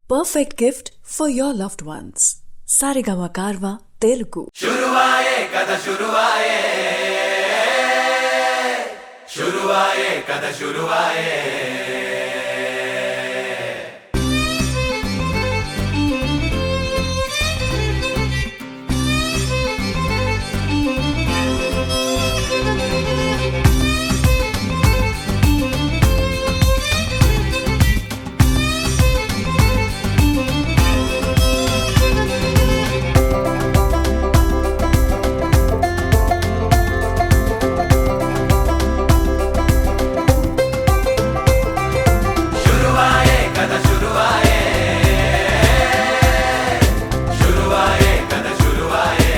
perfect gift for your loved ones. Sarigama Karva Telugu. शुरुआए कद शुरुआए शुरुआए कद शुरुआए शुरुआए कद शुरुआए शुरुआए कद शुरुआए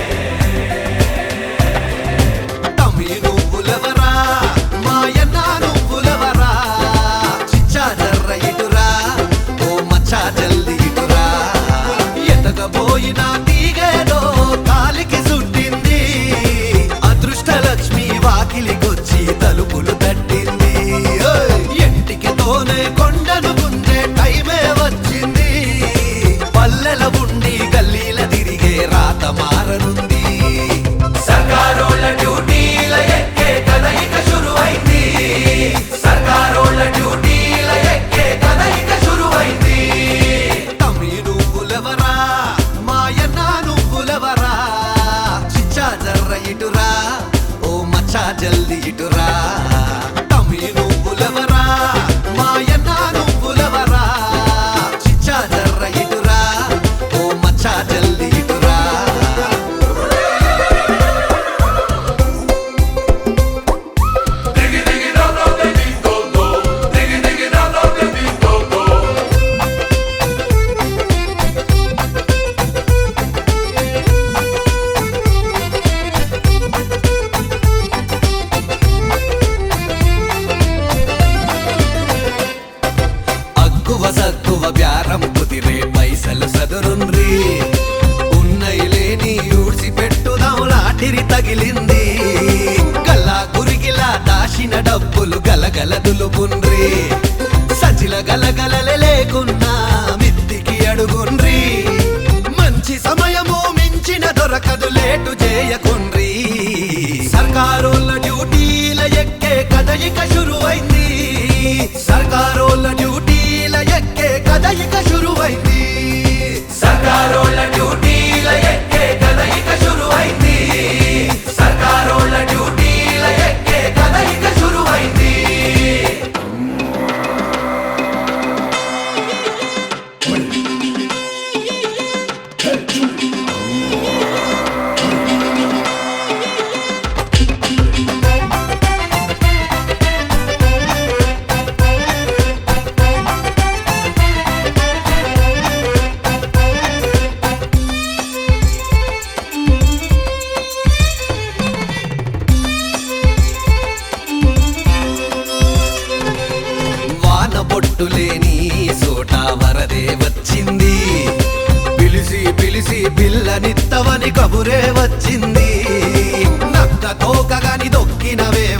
తమ్మి నువ్వులవరా మాయన్న నువ్వులవరా చిచ్చా జర్ర ఇటురా ఓ మచ్చా జల్ది ఇటురా ఎతకబోయిన తీగేదో కాలికి సుట్టింది అదృష్ట లక్ష్మి వాకిలికొచ్చి తలుపులు తట్టింది ఓయ్! ఎంటికి తోనే కొండను గుంజే టైమే వచ్చింది పల్లెల ఉండి గల్లీల తిరిగే రాత మారనుంది సర్కారోళ్ళ డ్యూటీల ఎక్కే కథ ఇక శురువైంది సర్కారోళ్ళ డ్యూటీల ఎక్కే కథ ఇక శురువైంది తమ్మి నువ్వులవరా మాయన్న నువ్వులవరా చిచ్చా జర్ర ఇటురా ఓ మచ్చా జల్ది ఇటురా తమ్మి నువ్వులవరా మాయన్న నువ్వులవరా చిచ్చా జర్ర ఇటురా ఓ మచ్చా జల్ది ఇటురా దిగి దిగి దో దో దే ది దో దో దిగి దిగి దో దో దే ది దో దో అక్కువ సక్కువ బ్యారం కుదిరే పైసలు సదురుండ్రి ఉన్నయి లేని ఊడ్చి పెట్టుదాం లాటిరి తగిలింది గల్లా గురిగిలా దాచిన డబ్బులు గలగల దులుపుండ్రి సజిల గలగలలే లేకున్నా మిత్తికి అడుగుండ్రి మంచి సమయము మించిన దొరకదు లేటు చేయకుండ్రి సర్కారోళ్ళ డ్యూటీల ఎక్కే కథ ఇక శురువైంది సర్కారోళ్ళ డ్యూటీల ఎక్కే కథ ఇక శురువైంది సర్కారోళ్ళ డ్యూటీల ఎక్కే కథ ఇక శురువైంది సర్కారోళ్ళ డ్యూటీల ఎక్కే కథ ఇక శురువైంది వాన బొట్టు లేని సోట వరదే వచ్చింది పిలిసి పిలిసి పిల్లనిత్తవని కబురే వచ్చింది నక్క తోకగాని దొక్కినవే